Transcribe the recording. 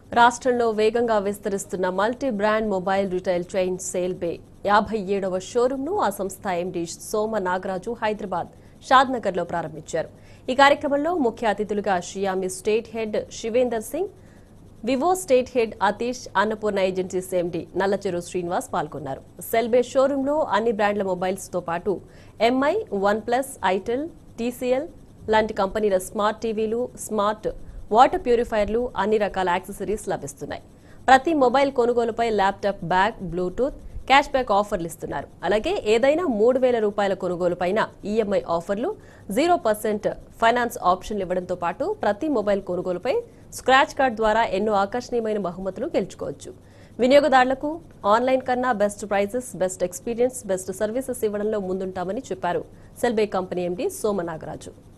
రాష్ట్రంలో వేగంగా విస్తరిస్తున్న multi brand mobile retail chain Cellbay యాభై ఏడవ షోరూంను ఆ సంస్థ ఎండీ సోమ నాగరాజు హైదరాబాద్ షాద్నగర్ లో ప్రారంభించారు ఈ కార్యక్రమంలో ముఖ్య అతిథులుగా Xiaomi state head Shivender Singh Vivo state head Atish Annapurna agencies MD Nallacheru Srinivas పాల్గొన్నారు సెల్బే షోరూంలో అన్ని బ్రాండ్ల మొబైల్స్ తో పాటు MI OnePlus itel TCL లాంటి కంపెనీల స్మార్ట్ టీవీలు స్మార్ట్ వాటర్ ప్యూరిఫైర్లు అన్ని రకాల యాక్సెసరీస్ లభిస్తున్నాయి ప్రతి మొబైల్ కొనుగోలుపై laptop bag bluetooth cash back ఆఫర్లు ఇస్తున్నారు అలాగే ఏదైనా మూడు వేల రూపాయల కొనుగోలుపైన ఈఎంఐ ఆఫర్లు జీరో పర్సెంట్ ఫైనాన్స్ ఆప్షన్లు ఇవ్వడంతో పాటు ప్రతి మొబైల్ కొనుగోలుపై స్క్రాచ్ కార్డ్ ద్వారా ఎన్నో ఆకర్షణీయమైన బహుమతులు గెలుచుకోవచ్చు వినియోగదారులకు ఆన్లైన్ కన్నా best prices best experience best services ఇవ్వడంలో ముందుంటామని చెప్పారు సెల్బే కంపెనీ ఎండీ సోమనాగరాజు